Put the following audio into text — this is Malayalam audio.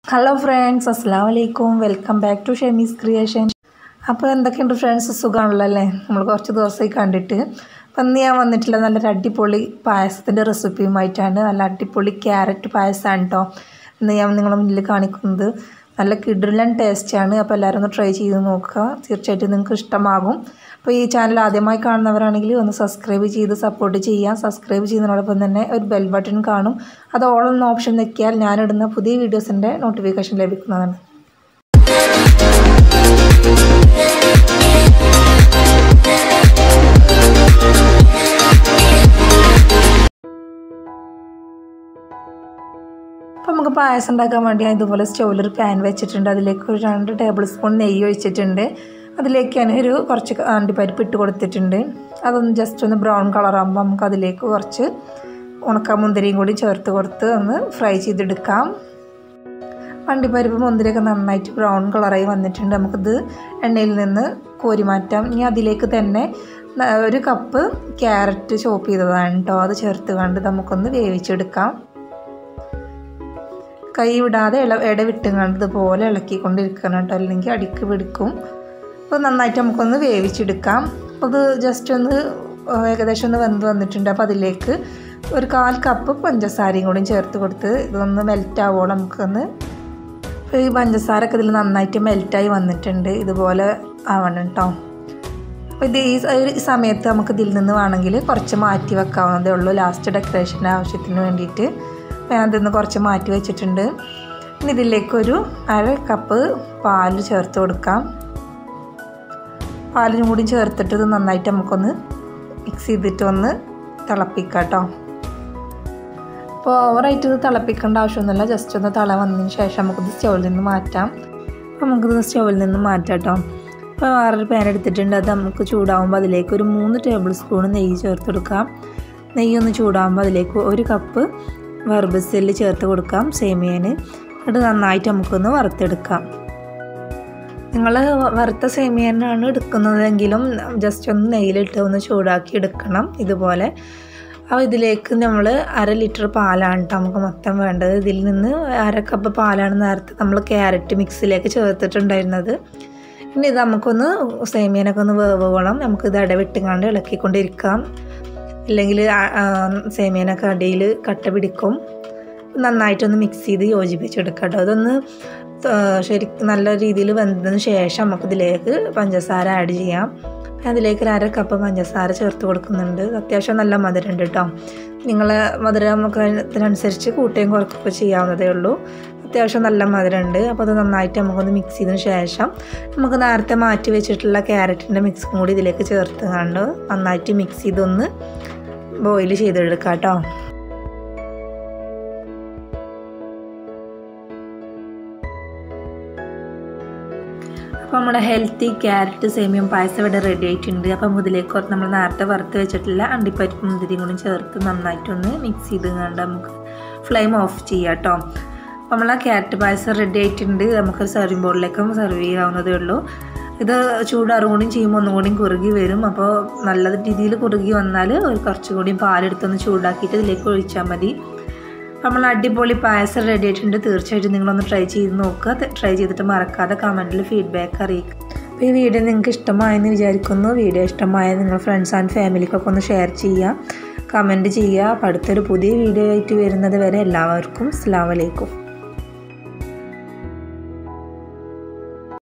ഹലോ ഫ്രണ്ട്സ് അസ്സാം വലൈക്കും welcome back to Shemees creation അപ്പോൾ എന്തൊക്കെയുണ്ട് ഫ്രണ്ട്സ് സുഖമാണല്ലോ അല്ലേ നമ്മൾ കുറച്ച് ദിവസമായി കണ്ടിട്ട് അപ്പം ഇന്ന് ഞാൻ വന്നിട്ടുള്ള നല്ലൊരു അടിപൊളി പായസത്തിൻ്റെ റെസിപ്പിയുമായിട്ടാണ് നല്ല അടിപൊളി ക്യാരറ്റ് പായസമാണ് കേട്ടോ ഇന്ന് ഞാൻ നിങ്ങളുടെ മുന്നിൽ കാണിക്കുന്നത് നല്ല കിഡിലൻ ടേസ്റ്റാണ് അപ്പോൾ എല്ലാവരും ഒന്ന് ട്രൈ ചെയ്ത് നോക്കുക തീർച്ചയായിട്ടും നിങ്ങൾക്ക് ഇഷ്ടമാകും അപ്പോൾ ഈ ചാനൽ ആദ്യമായി കാണുന്നവരാണെങ്കിൽ ഒന്ന് സബ്സ്ക്രൈബ് ചെയ്ത് സപ്പോർട്ട് ചെയ്യാം സബ്സ്ക്രൈബ് ചെയ്യുന്നതോടൊപ്പം തന്നെ ഒരു ബെൽ ബട്ടൺ കാണും അത് ഓൾ എന്ന ഓപ്ഷൻ ഞെക്കിയാൽ ഞാനിടുന്ന പുതിയ വീഡിയോസിൻ്റെ നോട്ടിഫിക്കേഷൻ ലഭിക്കുന്നതാണ് അപ്പോൾ നമുക്ക് പായസം ഉണ്ടാക്കാൻ വേണ്ടി ഞാൻ ഇതുപോലെ സ്റ്റൗവിലൊരു പാൻ വെച്ചിട്ടുണ്ട് അതിലേക്ക് ഒരു രണ്ട് ടേബിൾ സ്പൂൺ നെയ്യ് ഒഴിച്ചിട്ടുണ്ട് അതിലേക്ക് ഞാൻ ഒരു കുറച്ച് അണ്ടിപ്പരിപ്പ് ഇട്ട് കൊടുത്തിട്ടുണ്ട് അതൊന്ന് ജസ്റ്റ് ഒന്ന് ബ്രൗൺ കളറാകുമ്പോൾ നമുക്ക് അതിലേക്ക് കുറച്ച് ഉണക്ക മുന്തിരിയും കൂടി ചേർത്ത് കൊടുത്ത് ഒന്ന് ഫ്രൈ ചെയ്തെടുക്കാം അണ്ടിപ്പരിപ്പ് മുന്തിരിയൊക്കെ നന്നായിട്ട് ബ്രൗൺ കളറായി വന്നിട്ടുണ്ട് നമുക്കിത് എണ്ണയിൽ നിന്ന് കോരി മാറ്റാം ഇനി അതിലേക്ക് തന്നെ ഒരു കപ്പ് ക്യാരറ്റ് ചോപ്പ് ചെയ്തതാണ് കേട്ടോ അത് ചേർത്ത് കണ്ട് നമുക്കൊന്ന് വേവിച്ചെടുക്കാം കൈ വിടാതെ ഇള ഇടവിട്ടും ഇതുപോലെ ഇളക്കിക്കൊണ്ടിരിക്കണം കേട്ടോ അല്ലെങ്കിൽ അടിക്ക് പിടിക്കും അപ്പോൾ നന്നായിട്ട് നമുക്കൊന്ന് വേവിച്ചെടുക്കാം അപ്പോൾ അത് ജസ്റ്റ് ഒന്ന് ഏകദേശം ഒന്ന് വെന്ത് വന്നിട്ടുണ്ട് അപ്പോൾ അതിലേക്ക് ഒരു കാൽ കപ്പ് പഞ്ചസാരയും കൂടി ചേർത്ത് കൊടുത്ത് ഇതൊന്ന് മെൽറ്റ് ആവുമോ നമുക്കൊന്ന് അപ്പോൾ ഈ പഞ്ചസാര ഒക്കെ ഇതിൽ നന്നായിട്ട് മെൽറ്റായി വന്നിട്ടുണ്ട് ഇതുപോലെ ആവണം കേട്ടോ അപ്പോൾ ഇത് ഈ ഒരു സമയത്ത് നമുക്ക് ഇതിൽ നിന്ന് വേണമെങ്കിൽ കുറച്ച് മാറ്റി വെക്കാവുന്നതേ ഉള്ളൂ ലാസ്റ്റ് ഡെക്കറേഷൻ്റെ ആവശ്യത്തിന് വേണ്ടിയിട്ട് ഞാൻ അതിൽ കുറച്ച് മാറ്റി വെച്ചിട്ടുണ്ട് ഇനി ഇതിലേക്കൊരു അര കപ്പ് പാൽ ചേർത്ത് കൊടുക്കാം പാലിനും കൂടി ചേർത്തിട്ട് ഇത് നന്നായിട്ട് നമുക്കൊന്ന് മിക്സ് ചെയ്തിട്ട് ഒന്ന് തിളപ്പിക്കാം കേട്ടോ അപ്പോൾ ഓവറായിട്ട് ഇത് തിളപ്പിക്കേണ്ട ആവശ്യമൊന്നുമില്ല ജസ്റ്റ് ഒന്ന് തിള വന്നതിന് ശേഷം നമുക്കിത് സ്റ്റൗവിൽ നിന്ന് മാറ്റാം അപ്പോൾ നമുക്കിത് സ്റ്റൗവിൽ നിന്ന് മാറ്റാം കേട്ടോ അപ്പോൾ വേറൊരു പാൻ എടുത്തിട്ടുണ്ട് അത് നമുക്ക് ചൂടാകുമ്പോൾ അതിലേക്ക് ഒരു മൂന്ന് ടേബിൾ സ്പൂൺ നെയ്യ് ചേർത്ത് കൊടുക്കാം നെയ്യ് ഒന്ന് ചൂടാകുമ്പോൾ അതിലേക്ക് ഒരു കപ്പ് വെർബസെല്ല് ചേർത്ത് കൊടുക്കാം സേമിയന് എന്നിട്ട് നന്നായിട്ട് നമുക്കൊന്ന് വറുത്തെടുക്കാം നിങ്ങൾ വറുത്ത സേമിയനാണ് എടുക്കുന്നതെങ്കിലും ജസ്റ്റ് ഒന്ന് നെയ്യിലിട്ട് ഒന്ന് ചൂടാക്കി എടുക്കണം ഇതുപോലെ അപ്പോൾ ഇതിലേക്ക് നമ്മൾ അര ലിറ്റർ പാലാണ് കേട്ടോ നമുക്ക് മൊത്തം വേണ്ടത് ഇതിൽ നിന്ന് അര കപ്പ് പാലാണ് നേരത്തെ നമ്മൾ ക്യാരറ്റ് മിക്സിലേക്ക് ചേർത്തിട്ടുണ്ടായിരുന്നത് ഇനി ഇത് നമുക്കൊന്ന് സേമിയനൊക്കെ ഒന്ന് വേവോളം നമുക്കിത് ഇടവിട്ടുകൊണ്ട് ഇളക്കിക്കൊണ്ടിരിക്കാം ഇല്ലെങ്കിൽ സേമിയനൊക്കെ അടിയിൽ കട്ട പിടിക്കും നന്നായിട്ടൊന്ന് മിക്സ് ചെയ്ത് യോജിപ്പിച്ചെടുക്കാം കേട്ടോ അതൊന്ന് ശരിക്കും നല്ല രീതിയിൽ വെന്തതിന് ശേഷം നമുക്കിതിലേക്ക് പഞ്ചസാര ആഡ് ചെയ്യാം അതിലേക്ക് ഒരു അര കപ്പ് പഞ്ചസാര ചേർത്ത് കൊടുക്കുന്നുണ്ട് അത്യാവശ്യം നല്ല മധുരം ഉണ്ട് കേട്ടോ നിങ്ങളെ മധുരം ഒക്കെ ഇതിനനുസരിച്ച് കൂട്ടുകയും കുറക്കുകയൊക്കെ ചെയ്യാവുന്നതേ ഉള്ളൂ അത്യാവശ്യം നല്ല മധുരമുണ്ട് അപ്പോൾ അത് നന്നായിട്ട് നമുക്കൊന്ന് മിക്സ് ചെയ്തതിന് ശേഷം നമുക്ക് നേരത്തെ മാറ്റി വെച്ചിട്ടുള്ള ക്യാരറ്റിൻ്റെ മിക്സും കൂടി ഇതിലേക്ക് ചേർത്ത് കണ്ട് നന്നായിട്ട് മിക്സ് ചെയ്തൊന്ന് ബോയിൽ ചെയ്തെടുക്കാം കേട്ടോ അപ്പോൾ നമ്മുടെ ഹെൽത്തി ക്യാരറ്റ് സേമിയം പായസം ഇവിടെ റെഡി ആയിട്ടുണ്ട് അപ്പം ഇതിലേക്ക് നമ്മൾ നേരത്തെ വറുത്ത് വെച്ചിട്ടുള്ള അണ്ടിപ്പരിപ്പ് മുന്തിരിയും കൂടി ചേർത്ത് നന്നായിട്ടൊന്ന് മിക്സ് ചെയ്ത് കണ്ട് നമുക്ക് ഫ്ലെയിം ഓഫ് ചെയ്യാം കേട്ടോ അപ്പോൾ നമ്മൾ ആ ക്യാരറ്റ് പായസം റെഡി ആയിട്ടുണ്ട് നമുക്ക് സെർവിങ് ബോർഡിലേക്കും സെർവ് ചെയ്യാവുന്നതേ ഉള്ളൂ ഇത് ചൂടാറും കൂടിയും ചെയ്യുമ്പോൾ ഒന്നും കൂടിയും കുറുകി വരും അപ്പോൾ നല്ല രീതിയിൽ കുറുകി വന്നാൽ ഒരു കുറച്ചുകൂടിയും പാലെടുത്തൊന്ന് ചൂടാക്കിയിട്ട് ഇതിലേക്ക് ഒഴിച്ചാൽ മതി നമ്മൾ അടിപൊളി പായസം റെഡി ആയിട്ടുണ്ട് തീർച്ചയായിട്ടും നിങ്ങളൊന്ന് ട്രൈ ചെയ്ത് നോക്കുക ട്രൈ ചെയ്തിട്ട് മറക്കാതെ കമൻറ്റിൽ ഫീഡ്ബാക്ക് അറിയിക്കുക അപ്പോൾ ഈ വീഡിയോ നിങ്ങൾക്ക് ഇഷ്ടമായെന്ന് വിചാരിക്കുന്നു വീഡിയോ ഇഷ്ടമായ നിങ്ങൾ ഫ്രണ്ട്സ് ആൻഡ് ഫാമിലിക്കൊക്കെ ഒന്ന് ഷെയർ ചെയ്യുക കമൻറ്റ് ചെയ്യുക അപ്പോൾ അടുത്തൊരു പുതിയ വീഡിയോ ആയിട്ട് വരുന്നത് വരെ എല്ലാവർക്കും അസ്സാം വലൈക്കും